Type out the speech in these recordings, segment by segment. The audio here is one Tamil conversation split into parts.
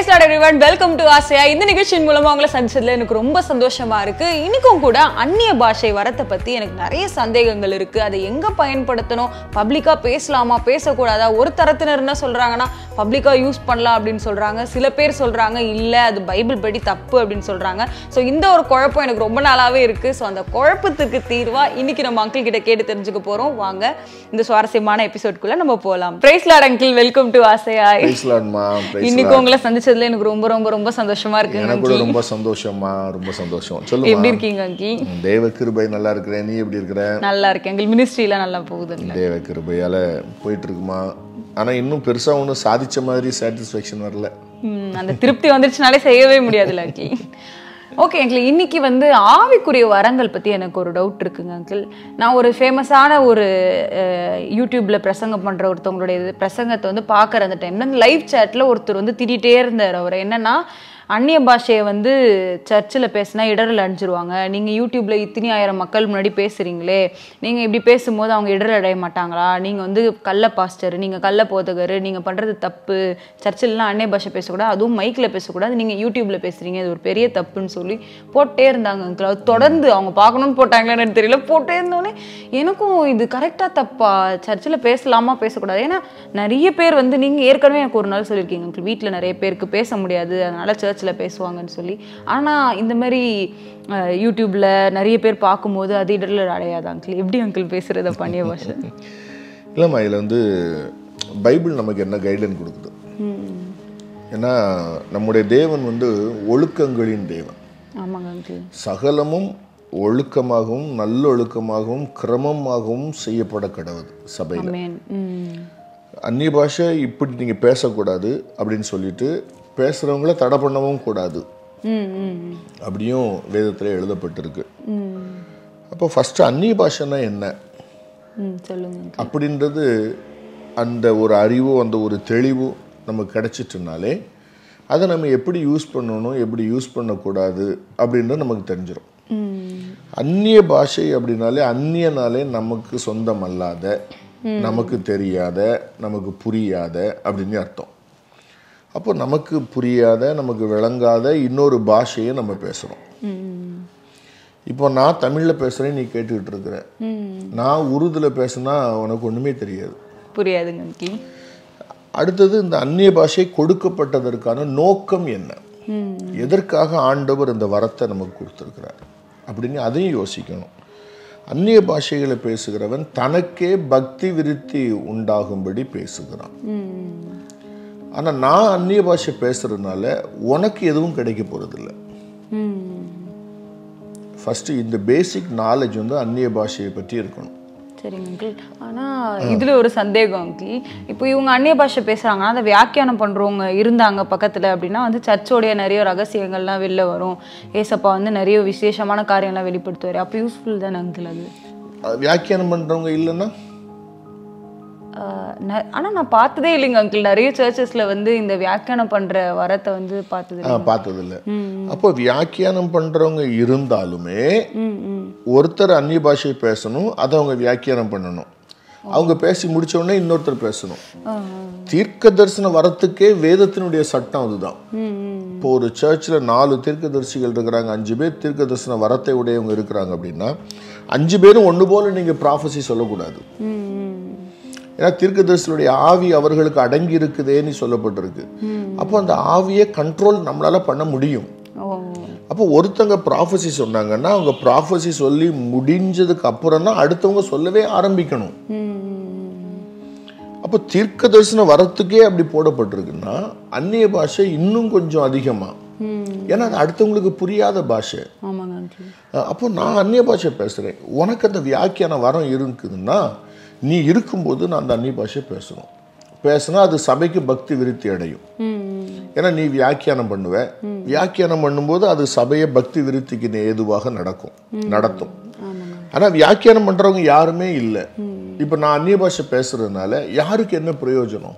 Price Lord everyone welcome to Aasaiya இந்த நிகழ்ச்சியின் மூலமா உங்களை சந்திச்சதுல எனக்கு ரொம்ப சந்தோஷமா இருக்கு இன்னைக்கும் கூட அந்நிய பாஷை வரத்தை பத்தி எனக்கு நிறைய சந்தேகங்கள் இருக்கு அதை எங்க பயன்படுத்தணும் பப்ளிக்கா பேசலாமா பேசக்கூடாதா ஒரு தரத்தினர் என்ன சொல்றாங்கன்னா பப்ளிக்கா யூஸ் பண்ணலாம் அப்படின்னு சொல்றாங்க சில பேர் சொல்றாங்க இல்ல அது பைபிள் படி தப்பு அப்படின்னு சொல்றாங்க ஸோ இந்த ஒரு குழப்பம் எனக்கு ரொம்ப நாளாவே இருக்கு ஸோ அந்த குழப்பத்துக்கு தீர்வா இன்னைக்கு நம்ம அங்கிள் கிட்ட கேட்டு தெரிஞ்சுக்க போறோம் வாங்க இந்த சுவாரஸ்யமான எபிசோட்குள்ள நம்ம போலாம் praise Lord uncle welcome to Aasaiya Praise Lord, மா. Praise இன்னைக்கு Lord. உங்களை சந்திச்சதுல எனக்கு ரொம்ப ரொம்ப ரொம்ப சந்தோஷமா இருக்குங்க எனக்கு கூட அங்கி. ரொம்ப சந்தோஷமா ரொம்ப சந்தோஷம் எப்படி சொல்லுமா இருக்கீங்க அங்கி தேவ கிருபை நல்லா இருக்கிறேன் நீ எப்படி இருக்கிற நல்லா இருக்கேன் எங்கள் மினிஸ்ட்ரியில நல்லா போகுதுங்களா தேவ கிருபையால போயிட்டு இருக்குமா ஆனா இன்னும் பெருசா ஒன்றும் சாதிச்ச மாதிரி சாட்டிஸ்ஃபேக்ஷன் வரல ம், அந்த திருப்தி வந்துருச்சுனாலே செய்யவே முடியாதுல்ல அங்கிள் ஓகே அங்கிள் இன்னைக்கு வந்து ஆவிக்குரிய வரங்கள் பத்தி எனக்கு ஒரு டவுட் இருக்குங்க அங்கிள் நான் ஒரு ஃபேமஸான ஒரு அஹ், யூடியூப்ல பிரசங்கம் பண்ற ஒருத்தவங்களுடைய இது பிரசங்கத்தை வந்து பார்க்குற அந்த டைம்ல லைவ் சேட்ல ஒருத்தர் வந்து திட்டிகிட்டே இருந்தார் அவர் என்னன்னா அந்நிய பாஷையை வந்து சர்ச்சில் பேசினா இடரில் அடிச்சிருவாங்க நீங்கள் யூடியூப்ல இத்தனை ஆயிரம் மக்கள் முன்னாடி பேசுகிறீங்களே நீங்கள் இப்படி பேசும்போது அவங்க இடரில் அடைய மாட்டாங்களா நீங்கள் வந்து கள்ள பாஸ்டர் நீங்கள் கள்ள போதகர் நீங்கள் பண்ணுறது தப்பு சர்ச்சிலலாம் அந்நிய பாஷை பேசக்கூடாது அதுவும் மைக்கில் பேசக்கூடாது நீங்கள் யூடியூப்ல பேசுகிறீங்க இது ஒரு பெரிய தப்புன்னு சொல்லி போட்டே இருந்தாங்க uncle. அது தொடர்ந்து அவங்க பார்க்கணும்னு போட்டாங்களான்னு எனக்கு தெரியல போட்டே இருந்தோடனே எனக்கும் இது கரெக்டாக தப்பா சர்ச்சில் பேசலாமா பேசக்கூடாது ஏன்னா நிறைய பேர் வந்து நீங்கள் ஏற்கனவே எனக்கு ஒரு நாள் சொல்லியிருக்கீங்க uncle. வீட்டில் நிறைய பேருக்கு பேச முடியாது அதனால சர்ச்சில் பேசுவாங்கன்னு சொல்லி ஆனால் இந்த மாதிரி அஹ், யூடியூப்ல நிறைய பேர் பார்க்கும்போது அது இடரில் அடையாது அங்கிள் எப்படி அங்கிள் பேசுறது பண்ணிய பாஷை இல்லைம்மா இதில் வந்து பைபிள் நமக்கு என்ன கைட்லைன் கொடுக்குது ஏன்னா நம்முடைய தேவன் வந்து ஒழுக்கங்களின் தேவன் ஆமாங்க அங்கிள் சகலமும் ஒழுக்கமாகவும் நல்லொழுக்கமாகவும் கிரமமாகவும் செய்யப்பட கடவுது சபையில் அமேன் ம் அந்நிய பாஷை இப்படி நீங்கள் பேசக்கூடாது அப்படின்னு சொல்லிட்டு பேசுகிறவங்கள தடை பண்ணவும் கூடாது ம் ம் அப்படியும் வேதத்தில் எழுதப்பட்டிருக்கு ம் அப்போ ஃபஸ்ட்டு அந்நிய பாஷைன்னா என்ன ம் சொல்லுங்க uncle. அப்படின்றது அந்த ஒரு அறிவோ அந்த ஒரு தெளிவோ நமக்கு கிடைச்சிட்டுனாலே அதை நம்ம எப்படி யூஸ் பண்ணணும் எப்படி யூஸ் பண்ணக்கூடாது அப்படின்றது நமக்கு தெரிஞ்சிடும் ம் அந்நிய பாஷை அப்படின்னாலே அந்நியனாலே நமக்கு சொந்தம் அல்லாத நமக்கு தெரியாத நமக்கு புரியாத அப்படின்னு அர்த்தம் அப்போ நமக்கு புரியாத நமக்கு விளங்காத இன்னொரு பாஷையை நம்ம பேசுகிறோம் ம் இப்போ நான் தமிழில் பேசுகிறேன் நீ கேட்டுக்கிட்டு இருக்கிற ம் நான் உருதுல பேசுனா உனக்கு ஒன்றுமே தெரியாது புரியாதுங்க அங்கிள் அடுத்தது இந்த அந்நிய பாஷை கொடுக்கப்பட்டதற்கான நோக்கம் என்ன ம் எதற்காக ஆண்டவர் இந்த வரத்தை நமக்கு கொடுத்துருக்கிறார் அப்படின்னு அதையும் யோசிக்கணும் அந்நிய பாஷைகளை பேசுகிறவன் தனக்கே பக்தி விருத்தி உண்டாகும்படி பேசுகிறான் ம் ஆனால் நான் அந்நிய பாஷை பேசுறதுனால உனக்கு எதுவும் கிடைக்க போகிறதில்ல ம் ஃபஸ்ட்டு இந்த பேசிக் நாலேஜ் வந்து அந்நிய பாஷையை பற்றி இருக்கணும் சரிங்க அங்கிள் ஆனா இதுல ஒரு சந்தேகம் அங்கிள் இப்போ இவங்க அந்நிய பாஷை பேசுறாங்கன்னா அதை வியாக்கியானம் பண்றவங்க இருந்தாங்க பக்கத்துல அப்படின்னா வந்து சர்ச்சோடைய நிறைய ரகசியங்கள்லாம் வெளில வரும் ஏசப்பா வந்து நிறைய விசேஷமான காரியம்லாம் வெளிப்படுத்துவார் அப்போ யூஸ்ஃபுல் தானே அங்கிள் அது அது வியாக்கியானம் பண்ணுறவங்க இல்லைன்னா ஆஹ் ந- ஆனா நான் பார்த்ததே இல்லைங்க அங்கிள் நிறைய சர்ச்சஸ்ல வந்து இந்த வியாக்கியானம் பண்ற வரத்தை வந்து பார்த்தது ஆ, பார்த்ததில்ல அப்போ வியாக்கியானம் பண்றவங்க இருந்தாலுமே ம் ம் ஒருத்தர் அந்நிய பாஷை பேசணும் அதை அவங்க வியாக்கியானம் பண்ணணும் அவங்க பேசி முடிச்ச உடனே இன்னொருத்தர் பேசணும் ஆ, தீர்க்க தரிசனம் வரத்துக்கே வேதத்தினுடைய சட்டம் அதுதான் ம் ம் இப்போ ஒரு சர்ச்சில் நாலு தீர்க்கதரிசிகள் இருக்கிறாங்க அஞ்சு பேர் தீர்க்க தரிசன வரத்தை உடையவங்க இருக்கிறாங்க அப்படின்னா அஞ்சு பேரும் ஒன்று போல நீங்கள் ப்ராஃபஸி சொல்லக்கூடாது ம் ம் ஏன்னா தீர்க்கதரிசனுடைய ஆவி அவர்களுக்கு அடங்கி இருக்குதேன்னு சொல்லப்பட்டிருக்கு அப்போ அந்த ஆவியை கண்ட்ரோல் நம்மளால பண்ண முடியும் ஓ அப்போ ஒருத்தங்க ப்ராஃபஸி சொன்னாங்கன்னா அவங்க ப்ராஃபஸி சொல்லி முடிஞ்சதுக்கு அப்புறம் தான் அடுத்தவங்க சொல்லவே ஆரம்பிக்கணும் ம் அப்போ தீர்க்க தரிசனம் வரத்துக்கே அப்படி போடப்பட்டிருக்குன்னா அந்நிய பாஷை இன்னும் கொஞ்சம் அதிகமா ம் ஏன்னா அது அடுத்தவங்களுக்கு புரியாத பாஷை ஆமாங்க அங்கிள் அஹ் அப்போ நான் அந்நிய பாஷை பேசுகிறேன் உனக்கு அந்த வியாக்கியான வரம் இருக்குதுன்னா நீ இருக்கும்போது நான் அந்த அந்நிய பாஷை பேசணும் பேசினா அது சபைக்கு பக்தி விருத்தி அடையும் ம் ஏன்னா நீ வியாக்கியானம் பண்ணுவ வியாக்கியானம் பண்ணும்போது அது சபையை பக்தி விருத்திக்கு ஏதுவாக நடக்கும் நடத்தும் ஆமாங்க ஆனால் வியாக்கியானம் பண்ணுறவங்க யாருமே இல்லை இப்போ நான் அந்நிய பாஷை பேசுறதுனால யாருக்கு என்ன பிரயோஜனம்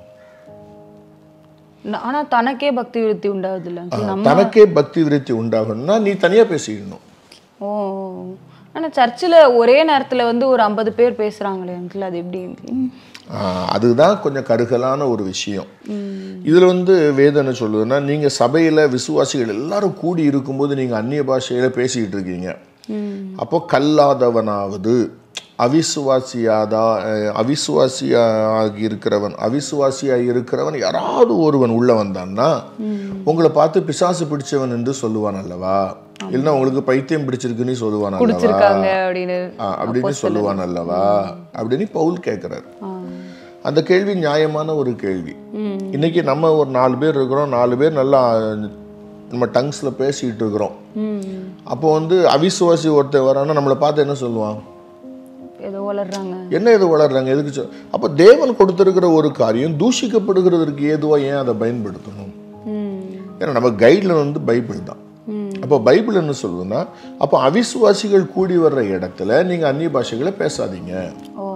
ந- ஆனா தனக்கே பக்தி விருத்தி உண்டாகுது இல்ல நம்ம தனக்கே பக்தி விருத்தி உண்டாகணும்னா நீ தனியாக பேசிக்கணும் ஓ ஆனா சர்ச்சில் ஒரே நேரத்துல வந்து ஒரு ஐம்பது பேர் பேசுறாங்களே அங்கிள் அது எப்படி uncle? ஆஹ் அதுதான் கொஞ்சம் கருகலான ஒரு விஷயம் இதுல வந்து வேதம் என்ன சொல்லுதுன்னா நீங்க சபையில விசுவாசிகள் எல்லாரும் கூடி இருக்கும்போது நீங்க அந்நிய பாஷையில பேசிக்கிட்டு இருக்கீங்க அப்போ கல்லாதவனாவது அவிசுவாசியாதா அஹ் அவிசுவாசியாகி இருக்கிறவன் அவிசுவாசியாகி இருக்கிறவன் யாராவது ஒருவன் உள்ள வந்தான்னா உங்களை பார்த்து பிசாசு பிடிச்சவன் என்று சொல்லுவான் அல்லவா இல்லைன்னா உங்களுக்கு பைத்தியம் பிடிச்சிருக்குன்னு சொல்லுவான் அல்லவா குடிச்சிருக்காங்க அப்படின்னு ஆ, அப்படின்னு சொல்லுவான் அல்லவா அப்படின்னு பவுல் கேட்கிறார் அந்த கேள்வி நியாயமான ஒரு கேள்வி இன்னைக்கு நம்ம ஒரு நாலு பேர் இருக்கிறோம் நாலு பேர் நல்லா நம்ம டங்ஸ்ல பேசிட்டு இருக்கிறோம் அப்போ வந்து அவிசுவாசி ஒருத்தர் வரான்னா நம்மளை பார்த்து என்ன சொல்லுவான் ஏதோ வளர்றாங்க என்ன இது வளர்றாங்க எதுக்கு சொல் அப்போ தேவன் கொடுத்திருக்கிற ஒரு காரியம் தூஷிக்கப்படுகிறதற்கு ஏதுவா ஏன் அதை பயன்படுத்தணும் ம் ஏன்னா நம்ம கைடில் வந்து பைபிள் தான் அப்போ பைபிள் என்ன சொல்லுதுன்னா அப்போ அவிசுவாசிகள் கூடி வர்ற இடத்துல நீங்கள் அந்நிய பாஷைகளை பேசாதீங்க ஓ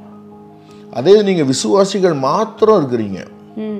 அதே நீங்கள் விசுவாசிகள் மாத்திரம் இருக்கிறீங்க ம்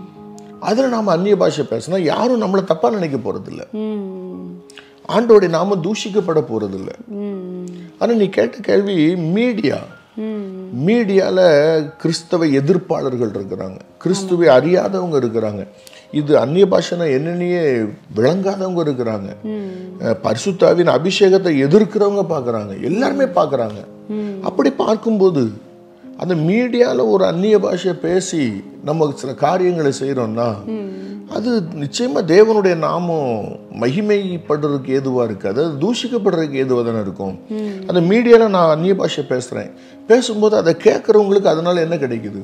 அதில் நாம் அந்நிய பாஷை பேசினா யாரும் நம்மளை தப்பாக நினைக்க போகிறதில்ல ம் ஆண்டோடைய நாம தூஷிக்கப்பட போகிறதில்ல ம் ஆனால் நீ கேட்ட கேள்வி மீடியா ம் மீடியால கிறிஸ்தவ எதிர்ப்பாளர்கள் இருக்கிறாங்க கிறிஸ்துவை அறியாதவங்க இருக்கிறாங்க இது அந்நிய பாஷைனா என்னன்னையே விளங்காதவங்க இருக்கிறாங்க அஹ் பரிசுத்தாவின் அபிஷேகத்தை எதிர்க்கிறவங்க பார்க்கறாங்க எல்லாருமே பார்க்கறாங்க அப்படி பார்க்கும்போது அந்த மீடியால ஒரு அந்நிய பாஷையை பேசி நம்ம சில காரியங்களை செய்றோம்னா அது நிச்சயமா தேவனுடைய நாமம் மகிமைப்படுறதுக்கு ஏதுவா இருக்கு அதாவது தூஷிக்கப்படுறதுக்கு ஏதுவாக தானே இருக்கும் அந்த மீடியால நான் அந்நிய பாஷை பேசுறேன் பேசும்போது அதை கேட்குறவங்களுக்கு அதனால என்ன கிடைக்குது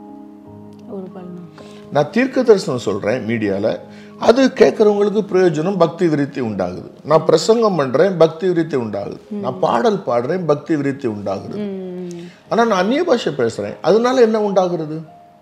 ஒரு பல்நோக்கு நான் தீர்க்க தரிசனம் சொல்றேன் மீடியால அது கேட்குறவங்களுக்கு பிரயோஜனம் பக்தி விருத்தி உண்டாகுது நான் பிரசங்கம் பண்றேன் பக்தி விருத்தி உண்டாகுது நான் பாடல் பாடுறேன் பக்தி விருத்தி உண்டாகுது ஆனா நான் அந்நிய பாஷை பேசுறேன் அதனால என்ன உண்டாகுறது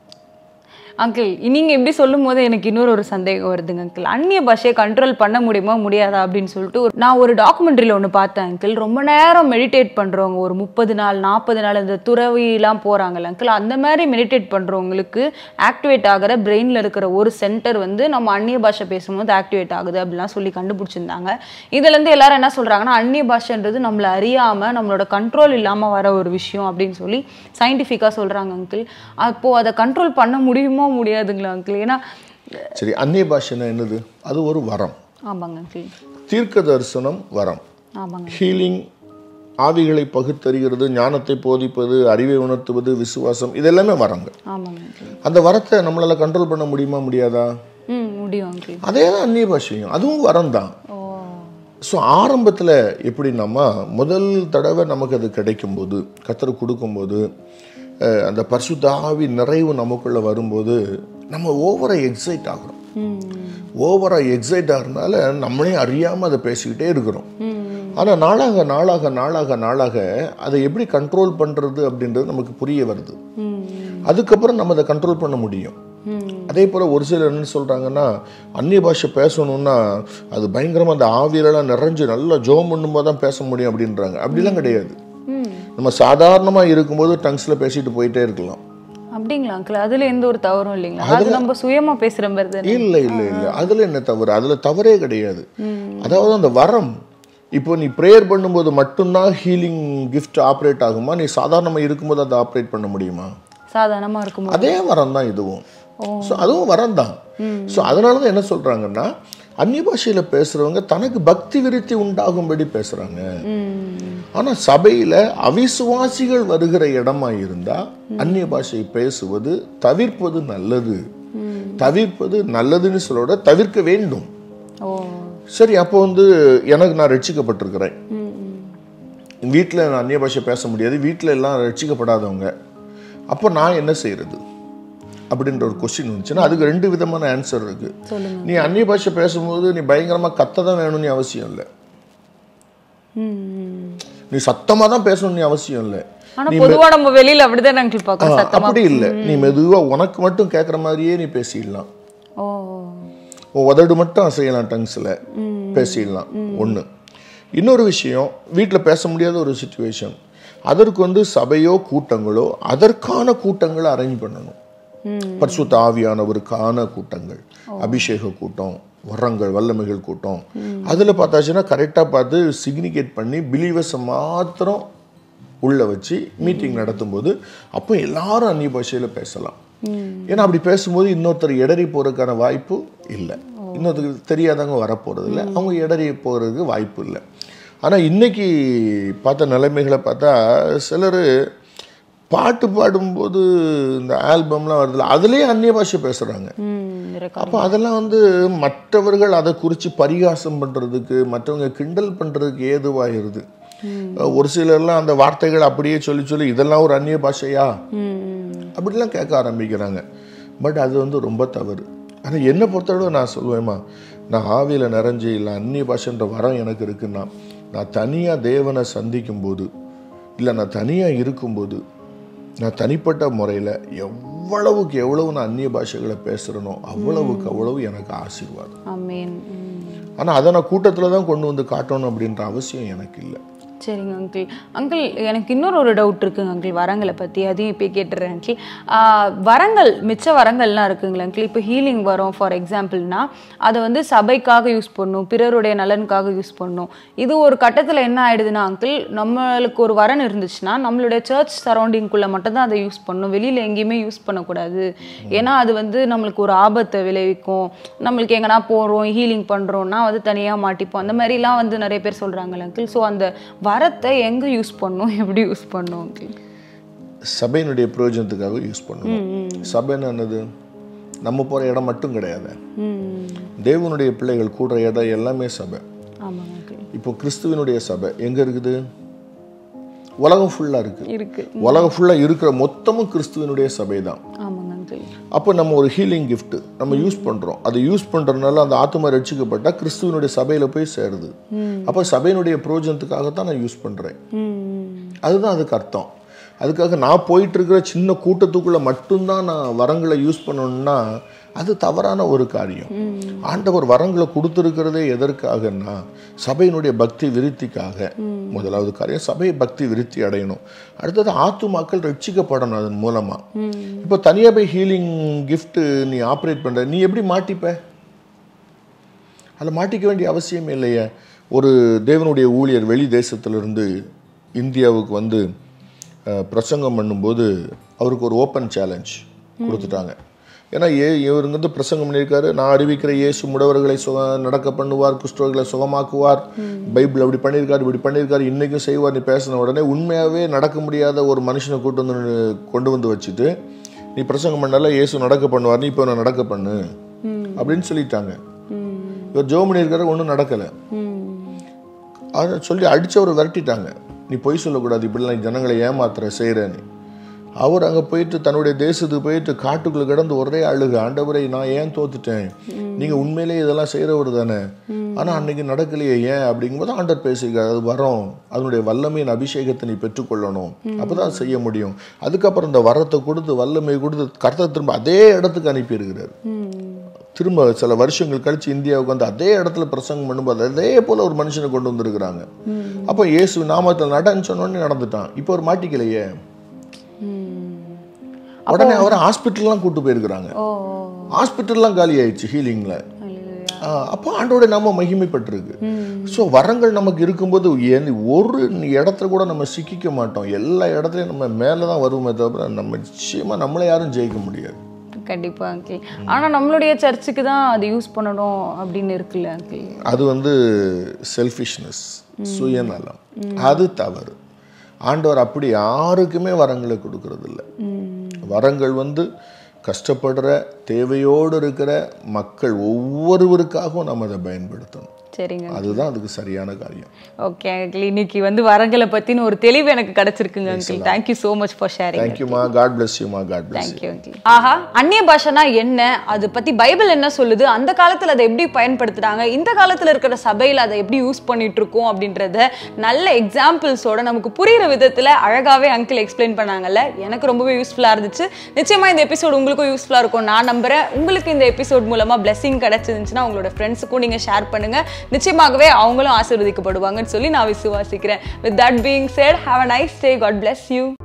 அங்கிள் நீங்க இப்படி சொல்லும் போது எனக்கு இன்னொரு ஒரு சந்தேகம் வருதுங்க அங்கிள் அந்நிய பாஷையை கண்ட்ரோல் பண்ண முடியுமா முடியாதா அப்படின்னு சொல்லிட்டு ஒரு- நான் ஒரு டாக்குமெண்ட்ரியில் ஒன்று பார்த்தேன் அங்கிள் ரொம்ப நேரம் மெடிடேட் பண்றவங்க ஒரு முப்பது நாள் நாற்பது நாள் இந்த துறவிலாம் போறாங்கல்ல அங்கிள் அந்த மாதிரி மெடிடேட் பண்றவங்களுக்கு ஆக்டிவேட் ஆகிற பிரெயினில் இருக்கிற ஒரு சென்டர் வந்து நம்ம அந்நிய பாஷை பேசும்போது ஆக்டிவேட் ஆகுது அப்படிலாம் சொல்லி கண்டுபிடிச்சிருந்தாங்க இதுல இருந்து எல்லாரும் என்ன சொல்றாங்கன்னா அந்நிய பாஷைன்றது நம்மள அறியாம நம்மளோட கண்ட்ரோல் இல்லாம வர ஒரு விஷயம் அப்படின்னு சொல்லி சயின்டிஃபிக்காக சொல்றாங்க அங்கிள் அப்போ அதை கண்ட்ரோல் பண்ண முடியுமோ முடியாதுங்களா அங்கிள் ஏன்னா சரி அந்நிய பாஷைன்னா என்னது அது ஒரு வரம் ஆமாங்க அங்கிள் தீர்க்க தரிசனம் வரம் ஆமாங்க ஹீலிங் ஆவிகளை பகுத்தறிகிறது ஞானத்தை போதிப்பது அறிவை உணர்த்துவது விசுவாசம் இதெல்லாமே வரங்கள் ஆமாங்க அங்கிள் அந்த வரத்தை நம்மளால கண்ட்ரோல் பண்ண முடியுமா முடியாதா ம் முடியும் அங்கிள் அதே தான் அந்நிய பாஷையும் அதுவும் வரம் தான் ஓ ஸோ ஆரம்பத்தில் எப்படின்னாமா முதல் தடவை நமக்கு அது கிடைக்கும்போது கத்தர் கொடுக்கும்போது அஹ், அந்த பரிசுத்த ஆவி நிறைவு நமக்குள்ள வரும்போது நம்ம ஓவராக எக்ஸைட் ஆகுறோம் ம் ஓவராக எக்ஸைட் ஆகிறதுனால நம்மளே அறியாமல் அதை பேசிக்கிட்டே இருக்கிறோம் ஆனால் நாளாக நாளாக நாளாக நாளாக அதை எப்படி கண்ட்ரோல் பண்ணுறது அப்படின்றது நமக்கு புரிய வருது ம் அதுக்கப்புறம் நம்ம அதை கண்ட்ரோல் பண்ண முடியும் ம் அதே போல் ஒரு சிலர் என்ன சொல்கிறாங்கன்னா அந்நிய பாஷை பேசணும்னா அது பயங்கரமாக அந்த ஆவியெல்லாம் நிறைஞ்சு நல்லா ஜோம் பண்ணும்போது தான் பேச முடியும் அப்படின்றாங்க அப்படிலாம் கிடையாது ம் நம்ம சாதாரணமாக இருக்கும்போது டங்ஸில் பேசிட்டு போயிட்டே இருக்கலாம் அப்படிங்களா அங்கிள் அதுல எந்த ஒரு தவறும் இல்லைங்களா அது நம்ம சுயமா பேசுற மாதிரி தானே இல்லை இல்லை இல்லை அதில் என்ன தவறு அதில் தவறே கிடையாது அதாவது அந்த வரம் இப்போ நீ ப்ரேயர் பண்ணும்போது மட்டும்தான் ஹீலிங் கிஃப்ட் ஆப்ரேட் ஆகுமா நீ சாதாரணமாக இருக்கும்போது அதை ஆப்ரேட் பண்ண முடியுமா சாதாரணமா இருக்கும்போது அதே வரம் தான் இதுவும் ஸோ அதுவும் வரம் தான் ஸோ அதனால தான் என்ன சொல்கிறாங்கன்னா அந்நிய பாஷையில் பேசுகிறவங்க தனக்கு பக்தி விருத்தி உண்டாகும்படி பேசுகிறாங்க ம் ஆனால் சபையில் அவிசுவாசிகள் வருகிற இடமா இருந்தால் அந்நிய பாஷை பேசுவது தவிர்ப்பது நல்லது தவிர்ப்பது நல்லதுன்னு சொல்லோட தவிர்க்க வேண்டும் ஓ சரி அப்போ வந்து எனக்கு நான் ரட்சிக்கப்பட்டிருக்கிறேன் ம் ம் வீட்டில் நான் அந்நிய பாஷை பேச முடியாது வீட்டில் எல்லாம் ரட்சிக்கப்படாதவங்க அப்போ நான் என்ன செய்யறது அப்படின்ற ஒரு கொஸ்டின் வந்துச்சுன்னா அதுக்கு ரெண்டு விதமான ஆன்சர் இருக்கு சொல்லுங்க நீ அந்நிய பாஷை பேசும்போது நீ பயங்கரமா கத்த தான் வேணும்னு அவசியம் இல்லை ம் ம் நீ சத்தமா தான் பேசணும்னு அவசியம் இல்லை ஆனா பொதுவா நம்ம வெளியில அப்படிதான் அங்கிள் பார்க்கறோம் சத்தமா அப்படி இல்லை நீ மெதுவா உனக்கு மட்டும் கேட்குற மாதிரியே நீ பேசிடலாம் ஓ உன் உதடு மட்டும் அசையலாம் டங்ஸில் பேசிடலாம் ஒன்று இன்னொரு விஷயம் வீட்டில் பேச முடியாத ஒரு சுச்சுவேஷன் அதற்கு வந்து சபையோ கூட்டங்களோ அதற்கான கூட்டங்களை அரேஞ்ச் பண்ணணும் ம் பரிசுத்த ஆவியானவருக்கான கூட்டங்கள் அபிஷேக கூட்டம் வரங்கள் வல்லமைகள் கூட்டம் அதில் பார்த்தாச்சுன்னா கரெக்டாக பார்த்து சிக்னிகேட் பண்ணி பிலீவர்ஸை மாத்திரம் உள்ள வச்சு மீட்டிங் நடத்தும்போது அப்போ எல்லாரும் அந்நிய பாஷையில பேசலாம் ஏன்னா அப்படி பேசும்போது இன்னொருத்தர் இடறி போறதுக்கான வாய்ப்பு இல்லை இன்னொருத்தருக்கு தெரியாதவங்க வரப்போறது இல்லை அவங்க இடறி போறதுக்கு வாய்ப்பு இல்லை ஆனா இன்னைக்கு பார்த்த நிலைமைகளை பார்த்தா சிலர் பாட்டு பாடும்போது இந்த ஆல்பம்லாம் வருதுல அதுலேயே அந்நிய பாஷை பேசுறாங்க ம் இருக்கு. அப்போ அதெல்லாம் வந்து மற்றவர்கள் அதை குறித்து பரிகாசம் பண்ணுறதுக்கு மற்றவங்க கிண்டல் பண்ணுறதுக்கு ஏதுவாகிருது ஒரு சிலர்லாம் அந்த வார்த்தைகள் அப்படியே சொல்லி சொல்லி இதெல்லாம் ஒரு அந்நிய பாஷையா ம், ம். அப்படிலாம் கேட்க ஆரம்பிக்கிறாங்க பட் அது வந்து ரொம்ப தவறு ஆனால் என்னை பொறுத்தளவு நான் சொல்லுவேம்மா நான் ஆவியில் நிறைஞ்சு இல்லை அந்நிய பாஷைன்ற வரம் எனக்கு இருக்குன்னா நான் தனியாக தேவனை சந்திக்கும் போது இல்லை நான் தனியாக இருக்கும்போது நான் தனிப்பட்ட முறையில் எவ்வளவுக்கு எவ்வளவு நான் அந்நிய பாஷைகளை பேசுகிறேனோ அவ்வளவுக்கு அவ்வளவு எனக்கு ஆசீர்வாதம் ஆமேன் ம். ஆனால் அதை நான் கூட்டத்தில் தான் கொண்டு வந்து காட்டணும் அப்படின்ற அவசியம் எனக்கு இல்லை சரிங்க அங்கிள் அங்கிள் எனக்கு இன்னொரு ஒரு டவுட் இருக்குங்க அங்கிள் வரங்களை பற்றி அதையும் இப்போ கேட்டுறேன் அங்கிள் வரங்கள் மிச்ச வரங்கள்லாம் இருக்குங்களா அங்கிள் இப்போ ஹீலிங் வரும் ஃபார் எக்ஸாம்பிள்னா அதை வந்து சபைக்காக யூஸ் பண்ணும் பிறருடைய நலனுக்காக யூஸ் பண்ணும் இது ஒரு கட்டத்தில் என்ன ஆயிடுதுன்னா அங்கிள் நம்மளுக்கு ஒரு வரன் இருந்துச்சுன்னா நம்மளுடைய சர்ச் சரௌண்டிங்குள்ளே மட்டும்தான் அதை யூஸ் பண்ணும் வெளியில் எங்கேயுமே யூஸ் பண்ணக்கூடாது ஏன்னா அது வந்து நம்மளுக்கு ஒரு ஆபத்தை விளைவிக்கும் நம்மளுக்கு எங்கன்னா போகிறோம் ஹீலிங் பண்ணுறோம்னா வந்து தனியாக மாட்டிப்போம் அந்த மாதிரிலாம் வந்து நிறைய பேர் சொல்கிறாங்கல்ல அங்கிள் ஸோ அந்த வரத்தை எங்கே யூஸ் பண்ணும் எப்படி யூஸ் பண்ணும் அங்கிள் சபையினுடைய பிரயோஜனத்துக்காக யூஸ் பண்ணுவோம் சபைன்னு என்னது நம்ம போகிற இடம் மட்டும் கிடையாது ம் தேவனுடைய பிள்ளைகள் கூடுற இடம் எல்லாமே சபை ஆமாங்க அங்கிள் இப்போ கிறிஸ்துவனுடைய சபை எங்கே இருக்குது உலகம் ஃபுல்லாக இருக்குது இருக்கு உலகம் ஃபுல்லாக இருக்கிற மொத்தமும் கிறிஸ்துவனுடைய சபை தான் ஆமாங்க அங்கிள் அப்போ நம்ம ஒரு ஹீலிங் gift நம்ம யூஸ் பண்ணுறோம் அதை யூஸ் பண்ணுறதுனால அந்த ஆத்மா ரட்சிக்கப்பட்டால் கிறிஸ்துவனுடைய சபையில் போய் சேருது அப்போ சபையினுடைய பிரயோஜனத்துக்காக தான் நான் யூஸ் பண்ணுறேன் ம் அதுதான் அதுக்கு அர்த்தம் அதுக்காக நான் போயிட்டு இருக்கிற சின்ன கூட்டத்துக்குள்ள மட்டும்தான் நான் வரங்களை யூஸ் பண்ணணும்னா அது தவறான ஒரு காரியம் ஆண்டவர் வரங்களை கொடுத்துருக்கிறதே எதற்காகன்னா சபையினுடைய பக்தி விருத்திக்காக முதலாவது காரியம் சபை பக்தி விருத்தி அடையணும் அடுத்தது ஆத்துமாக்கள் ரட்சிக்கப்படணும் அதன் மூலமா இப்போ தனியா போய் ஹீலிங் gift நீ ஆப்ரேட் பண்ற நீ எப்படி மாட்டிப்ப அதில் மாட்டிக்க வேண்டிய அவசியம் இல்லையே ஒரு தேவனுடைய ஊழியர் வெளி தேசத்திலிருந்து இந்தியாவுக்கு வந்து அஹ், பிரசங்கம் பண்ணும்போது அவருக்கு ஒரு ஓப்பன் சேலஞ்ச் கொடுத்துட்டாங்க ஏன்னா ஏ இவருங்க வந்து பிரசங்கம் பண்ணியிருக்காரு நான் அறிவிக்கிற இயேசு முடவர்களை சுக நடக்க பண்ணுவார் குஷ்டர்களை சுகமாக்குவார் பைபிள் அப்படி பண்ணியிருக்காரு இப்படி பண்ணியிருக்காரு இன்றைக்கும் செய்வார் நீ பேசின உடனே உண்மையாகவே நடக்க முடியாத ஒரு மனுஷனை கூட்டு வந்து நின்னு- கொண்டு வந்து வச்சுட்டு நீ பிரசங்கம் பண்ணால இயேசு நடக்க பண்ணுவார் நீ இப்போ நடக்க பண்ணு அப்படின்னு சொல்லிட்டாங்க ம் இவர் ஜோம் பண்ணியிருக்காரு ஒன்றும் நடக்கலை ம் அதை சொல்லி அடிச்சவரை விரட்டிட்டாங்க நீ பொய் சொல்லக்கூடாது இப்படிலாம் நீ ஜனங்களை ஏமாத்துற செய்கிறேன்னு அவர் அங்கே போயிட்டு தன்னுடைய தேசத்துக்கு போயிட்டு காட்டுக்குள்ள கிடந்து ஒரே அழுக ஆண்டவரை நான் ஏன் தோத்துட்டேன் நீங்கள் உண்மையிலேயே இதெல்லாம் செய்கிறவர் தானே ஆனால் அன்னைக்கு நடக்கலையே ஏன் அப்படிங்கும்போது ஆண்டர் பேசியிருக்காரு அது வரும் அதனுடைய வல்லமையின் அபிஷேகத்தை நீ பெற்றுக்கொள்ளணும் அப்பதான் செய்ய முடியும் அதுக்கப்புறம் இந்த வரத்தை கொடுத்து வல்லமை கொடுத்து கர்த்தர் திரும்ப அதே இடத்துக்கு அனுப்பியிருக்கிறார் திரும்ப சில வருஷங்கள் கழிச்சு இந்தியாவுக்கு வந்து அதே இடத்துல பிரசங்கம் பண்ணும்போது அதே போல ஒரு மனுஷனை கொண்டு வந்திருக்கிறாங்க அப்போ இயேசு நாமத்தில் நடன்னு சொன்னோடனே நடந்துட்டான் இப்போ ஒரு மாட்டிக்கலையே உடனே அவரை ஹாஸ்பிட்டல்லாம் கூட்டு போயிருக்கிறாங்க ஓ ஹாஸ்பிட்டல்லாம் காலி ஆயிடுச்சு ஹீலிங்ல அல்லேலூயா. அப்போ ஆண்டோட நாம மகிமைப்பட்டிருக்கு ஸோ வரங்கள் நமக்கு இருக்கும்போது எந்த- ஒரு இடத்துல கூட நம்ம சிக்கிக்க மாட்டோம் எல்லா இடத்துலையும் நம்ம மேலே தான் வருவோமே தவிர நம்ம நிச்சயமா நம்மளை யாரும் ஜெயிக்க முடியாது கண்டிப்பா அங்கிள் ஆனா நம்மளுடைய சர்ச்சுக்கு தான் அது யூஸ் பண்ணணும் அப்படின்னு இருக்குல்ல அங்கிள் அது வந்து செல்ஃபிஷ்னஸ் சுயநலம் அது தவறு ஆண்டவர் அப்படி யாருக்குமே வரங்களை கொடுக்கறது இல்ல வரங்கள் வந்து கஷ்டப்படுற தேவையோடு இருக்கிற மக்கள் ஒவ்வொருவருக்காகவும் நம்ம அதை பயன்படுத்தணும் சரிங்க அதுதான் அதுக்கு சரியான காரியம் ஓகே அங்கிள் இன்னைக்கு வந்து வரங்களை பத்தின ஒரு தெளிவு எனக்கு கிடைச்சிருக்குங்க uncle thank you so much for sharing தேங்க்யூமா காட் பிளஸ் யூமா காட் பிளஸ் தேங்க்யூ அங்கிள் ஆஹா அந்நிய பாஷைனா என்ன அது பத்தி பைபிள் என்ன சொல்லுது அந்த காலத்துல அதை எப்படி பயன்படுத்துறாங்க இந்த காலத்துல இருக்கிற சபையில அதை எப்படி யூஸ் பண்ணிட்டு இருக்கோம் அப்படின்றத நல்ல எக்ஸாம்பிள்ஸோட நமக்கு புரியுற விதத்துல அழகாவே அங்கிள் எக்ஸ்பிளைன் பண்ணாங்கல்ல எனக்கு ரொம்பவே யூஸ்ஃபுல்லா இருந்துச்சு நிச்சயமா இந்த எபிசோட் உங்களுக்கும் யூஸ்ஃபுல்லா இருக்கும் நான் நம்புறேன் உங்களுக்கு இந்த எபிசோட் மூலமா blessing கிடைச்சிருந்துச்சுன்னா உங்களோட ஃப்ரெண்ட்ஸுக்கும் நீங்க ஷேர் பண்ணுங்க நிச்சயமாகவே அவங்களும் ஆசீர்வதிக்கப்படுவாங்கன்னு சொல்லி நான் விசுவாசிக்கிறேன் with that being said have a nice day god bless you